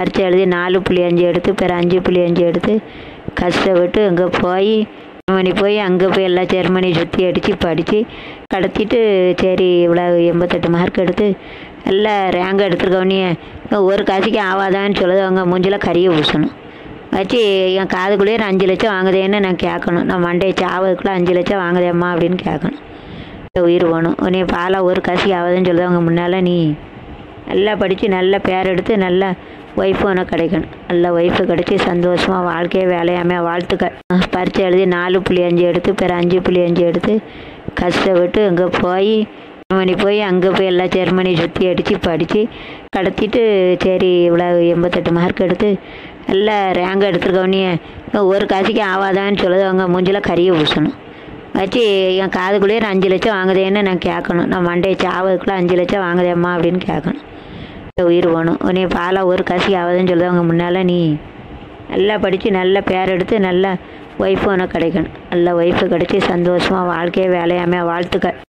பரீட்சை எழுதி நாலு புள்ளி அஞ்சு எடுத்து பிறகு அஞ்சு புள்ளி அஞ்சு எடுத்து கஷ்டப்பட்டு அங்கே போய் ஜெர்மனி போய் அங்கே போய் எல்லா ஜெர்மனி சுற்றி அடித்து படித்து கடத்திட்டு சரி இவ்வளோ எண்பத்தெட்டு மார்க் எடுத்து நல்லா ரேங்க் எடுத்துருக்கவனே ஒரு காசுக்கு ஆகாதான்னு சொல்லுது அவங்க மூஞ்சில் கறியை பூசணும் வச்சு என் காதுக்குள்ளேயே ஒரு அஞ்சு லட்சம் வாங்குதேன்னு நான் கேட்கணும் நான் மண்டையை சாவதுக்குள்ளே அஞ்சு லட்சம் வாங்குதேம்மா அப்படின்னு கேட்கணும் உயிர் போகணும் உன்னை பாலா ஒரு காசி ஆகுதுன்னு சொல்லுது அவங்க முன்னால் நீ நல்லா படித்து நல்ல பேர் எடுத்து நல்ல ஒய்ஃபும் உனக்கு கிடைக்கணும் நல்ல ஒய்ஃபு கிடச்சி சந்தோஷமாக வாழ்க்கையை வேலையாம வாழ்த்துக்கள் பரீட்சை எழுதி நாலு புள்ளி அஞ்சு எடுத்து பிறகு அஞ்சு புள்ளி அஞ்சு எடுத்து கஷ்டப்பட்டு அங்கே போய் ஜெர்மனி போய் அங்கே போய் எல்லா ஜெர்மனி சுற்றி அடித்து படித்து கடத்திட்டு சரி இவ்வளோ எண்பத்தெட்டு மார்க் எடுத்து நல்லா ரேங்க் எடுத்துருக்கவனே ஒரு காசுக்கு ஆகாதான்னு சொல்லுது அவங்க மூஞ்சில் கறியை பூசணும் வச்சு என் காதுக்குள்ளேயே ஒரு அஞ்சு லட்சம் வாங்குதேன்னு நான் கேட்கணும் நான் மண்டையை சாவதுக்குள்ளே அஞ்சு லட்சம் வாங்குதேம்மா அப்படின்னு கேட்கணும் உயிர் போகணும் உன்னை பாலா ஒரு காசி ஆகுதுன்னு சொல்லுது அவங்க முன்னால் நீ நல்லா படித்து நல்ல பேர் எடுத்து நல்ல ஒய்ஃபும் உனக்கு கிடைக்கணும் நல்ல ஒய்ஃபு கிடச்சி சந்தோஷமாக வாழ்க்கையை வேலையாம வாழ்த்துக்கள்